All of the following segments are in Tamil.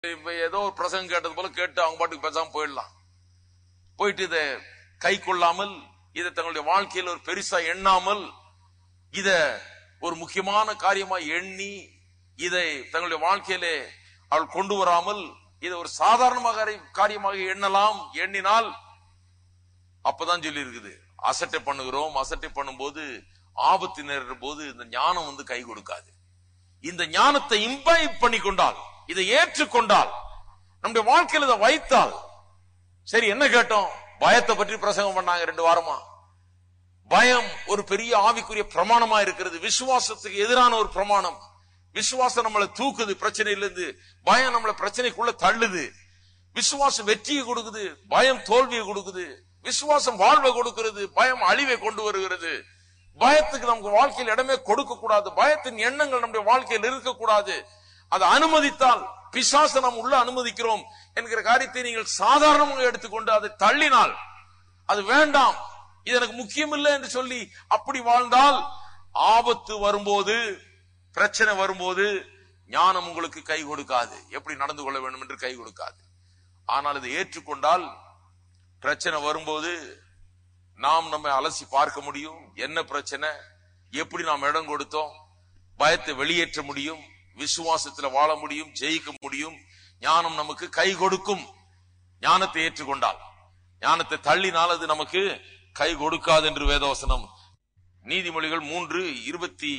இப்ப ஏதோ ஒரு பிரசங்கம் கேட்டது போல கேட்டு அவங்க பாட்டுக்கு பேசாம போயிடலாம் போயிட்டு இதை கை கொள்ளாமல் இதை தங்களுடைய வாழ்க்கையில் ஒரு பெருசா எண்ணாமல் இத ஒரு முக்கியமான காரியமா எண்ணி இதை தங்களுடைய வாழ்க்கையிலே அவள் கொண்டு வராமல் இதை ஒரு சாதாரணமாக காரியமாக எண்ணலாம் எண்ணினால் அப்பதான் சொல்லி இருக்குது அசட்டை பண்ணுகிறோம் அசட்டை பண்ணும்போது ஆபத்து நேரிடுற போது இந்த ஞானம் வந்து கை கொடுக்காது இந்த ஞானத்தை இம்பைப் பண்ணி கொண்டால் இதை ஏற்றுக்கொண்டால் நம்முடைய வாழ்க்கையில் இதை வைத்தால் சரி என்ன கேட்டோம் பயத்தை பற்றி பிரசங்கம் பண்ணாங்க ரெண்டு வாரமா பயம் ஒரு பெரிய ஆவிக்குரிய பிரமாணமா இருக்கிறது விசுவாசத்துக்கு எதிரான ஒரு பிரமாணம் விசுவாசம் நம்மளை தூக்குது பிரச்சனையில இருந்து பயம் நம்மளை பிரச்சனைக்குள்ள தள்ளுது விசுவாசம் வெற்றியை கொடுக்குது பயம் தோல்வியை கொடுக்குது விசுவாசம் வாழ்வை கொடுக்கிறது பயம் அழிவை கொண்டு வருகிறது பயத்துக்கு நமக்கு வாழ்க்கையில் இடமே கொடுக்க கூடாது பயத்தின் எண்ணங்கள் நம்முடைய வாழ்க்கையில் இருக்கக்கூடாது அதை அனுமதித்தால் பிசாசை நாம் உள்ள அனுமதிக்கிறோம் என்கிற காரியத்தை நீங்கள் சாதாரணமாக எடுத்துக்கொண்டு அதை தள்ளினால் அது வேண்டாம் இது எனக்கு முக்கியம் இல்லை என்று சொல்லி அப்படி வாழ்ந்தால் ஆபத்து வரும்போது பிரச்சனை வரும்போது ஞானம் உங்களுக்கு கை கொடுக்காது எப்படி நடந்து கொள்ள வேண்டும் என்று கை கொடுக்காது ஆனால் இதை ஏற்றுக்கொண்டால் பிரச்சனை வரும்போது நாம் நம்மை அலசி பார்க்க முடியும் என்ன பிரச்சனை எப்படி நாம் இடம் கொடுத்தோம் பயத்தை வெளியேற்ற முடியும் விசுவாசத்துல வாழ முடியும் ஜெயிக்க முடியும் ஞானம் நமக்கு கை கொடுக்கும் ஞானத்தை ஏற்றுக்கொண்டால் ஞானத்தை தள்ளினால் அது நமக்கு கை கொடுக்காது என்று வேதவசனம் நீதிமொழிகள் மூன்று இருபத்தி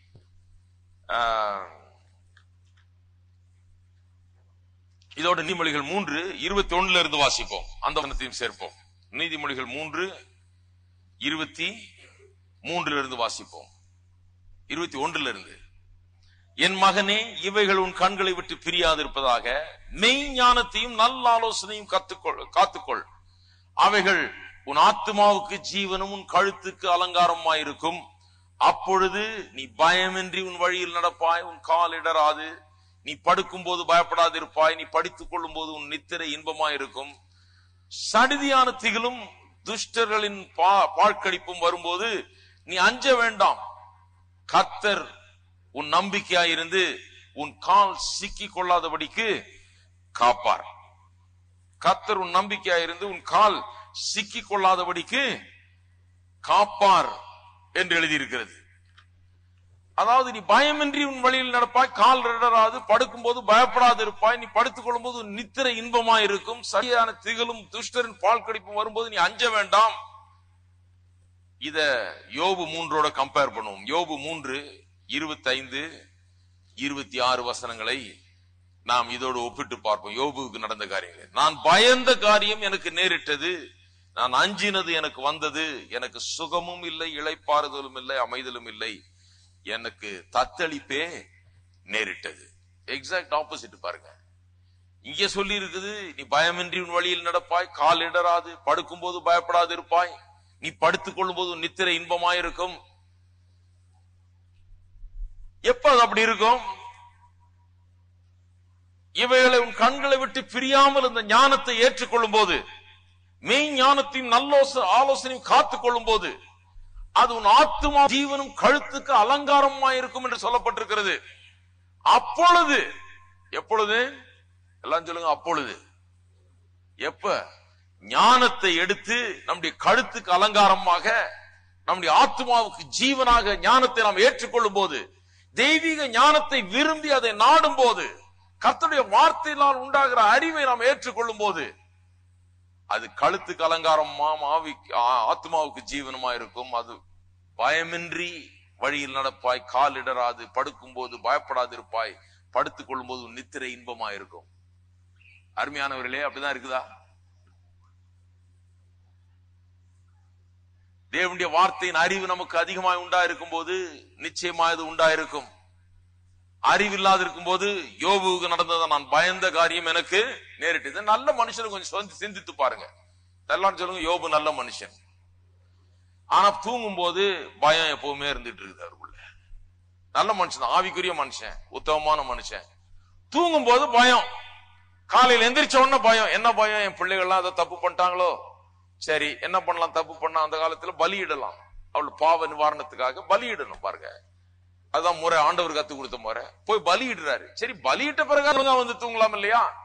ஆஹ், இதோட நீதிமொழிகள் மூன்று இருபத்தி ஒண்ணுல இருந்து வாசிப்போம் அந்த வசனத்தையும் சேர்ப்போம் நீதிமொழிகள் மூன்று இருபத்தி மூன்றுல இருந்து வாசிப்போம் இருபத்தி ஒன்றுல இருந்து என் மகனே இவைகள் உன் கண்களை விட்டு பிரியாதிருப்பதாக மெய் ஞானத்தையும் நல்ல ஆலோசனையும் கத்துக்கொள் காத்துக்கொள் அவைகள் உன் ஆத்மாவுக்கு ஜீவனும் உன் கழுத்துக்கு அலங்காரமாயிருக்கும் அப்பொழுது நீ பயமின்றி உன் வழியில் நடப்பாய் உன் கால் இடராது நீ படுக்கும் போது பயப்படாதிருப்பாய் நீ படித்துக் கொள்ளும் போது உன் நித்திரை இன்பமாயிருக்கும் சடிதியான திகிலும் துஷ்டர்களின் பா- பாழ்கடிப்பும் வரும்போது நீ அஞ்ச வேண்டாம் கர்த்தர் உன் நம்பிக்கையாயிருந்து உன் கால் சிக்கிக் கொள்ளாதபடிக்கு காப்பார் கர்த்தர் உன் நம்பிக்கையாயிருந்து உன் கால் சிக்கிக் கொள்ளாதபடிக்கு காப்பார் என்று எழுதியிருக்கிறது அதாவது நீ பயமின்றி உன் வழியில் நடப்பாய் கால் இடராது படுக்கும்போது பயப்படாது இருப்பாய் நீ படுத்துக் கொள்ளும்போது உன் நித்திரை இன்பமாய் இருக்கும் சரியான திகழும் துஷ்டரின் பால் கடிப்பும் வரும்போது நீ அஞ்ச வேண்டாம் இத யோபு மூன்றோட கம்பேர் பண்ணுவோம் யோபு மூன்று இருபத்தைந்து இருபத்தி ஆறு வசனங்களை நாம் இதோடு ஒப்பிட்டு பார்ப்போம் யோபுவுக்கு நடந்த காரியங்கள் நான் பயந்த காரியம் எனக்கு நேரிட்டது நான் அஞ்சினது எனக்கு வந்தது எனக்கு சுகமும் இல்லை இளைப்பாறுதலும் இல்லை அமைதலும் இல்லை எனக்கு தத்தளிப்பே நேரிட்டது எக்ஸாக்ட் ஆப்போசிட் பாருங்க இங்க சொல்லி இருக்குது நீ பயமின்றி உன் வழியில் நடப்பாய் கால் இடராது படுக்கும்போது பயப்படாது இருப்பாய் நீ படுத்துக் கொள்ளும் போது நித்திரை இன்பமாயிருக்கும் எப்ப அது அப்படி இருக்கும் இவைகளை உன் கண்களை விட்டு பிரியாமல் இந்த ஞானத்தை ஏற்றுக்கொள்ளும் போது மெய் ஞானத்தையும் நல்ல ஆலோசனையும் காத்துக் கொள்ளும் போது அது உன் ஆத்துமா ஜீவனும் கழுத்துக்கு அலங்காரமாயிருக்கும் என்று சொல்லப்பட்டிருக்கிறது அப்பொழுது எப்பொழுது எல்லாம் சொல்லுங்க அப்பொழுது எப்ப ஞானத்தை எடுத்து நம்முடைய கழுத்துக்கு அலங்காரமாக நம்முடைய ஆத்மாவுக்கு ஜீவனாக ஞானத்தை நாம் ஏற்றுக்கொள்ளும் போது தெய்வீக ஞானத்தை விரும்பி அதை நாடும் போது கர்த்தருடைய வார்த்தையினால் உண்டாகிற அறிவை நாம் ஏற்றுக்கொள்ளும் போது அது கழுத்துக்கு அலங்காரமாம் ஆவி ஆ- ஆத்மாவுக்கு ஜீவனமா இருக்கும் அது பயமின்றி வழியில் நடப்பாய் கால் இடராது படுக்கும்போது பயப்படாது இருப்பாய் படுத்துக் கொள்ளும் போது உன் நித்திரை இன்பமா இருக்கும் அருமையானவர்களே அப்படிதான் இருக்குதா தேவனுடைய வார்த்தையின் அறிவு நமக்கு அதிகமாய் உண்டா இருக்கும் போது நிச்சயமா இது உண்டா இருக்கும் அறிவில்லாது இருக்கும் போது யோபுவுக்கு நடந்ததை நான் பயந்த காரியம் எனக்கு நேரிட்டது நல்ல மனுஷனை கொஞ்சம் சொந்த- சிந்தித்து பாருங்க எல்லாரும் சொல்லுங்க யோபு நல்ல மனுஷன் ஆனா தூங்கும் போது பயம் எப்பவுமே இருந்துட்டு இருக்குது அவருக்குள்ள நல்ல மனுஷன் ஆவிக்குரிய மனுஷன் உத்தமமான மனுஷன் தூங்கும் போது பயம் காலையில எந்திரிச்ச உடனே பயம் என்ன பயம் என் பிள்ளைகள்லாம் அதை தப்பு பண்ணிட்டாங்களோ சரி என்ன பண்ணலாம் தப்பு பண்ணா அந்த காலத்துல பலியிடலாம் அவள் பாவ நிவாரணத்துக்காக பலியிடணும் பாருங்க அதான் முறை ஆண்டவர் கத்து கொடுத்த முறை போய் பலியிடுறாரு சரி பலியிட்ட பிறகு ஒழுங்கா வந்து தூங்கலாம் இல்லையா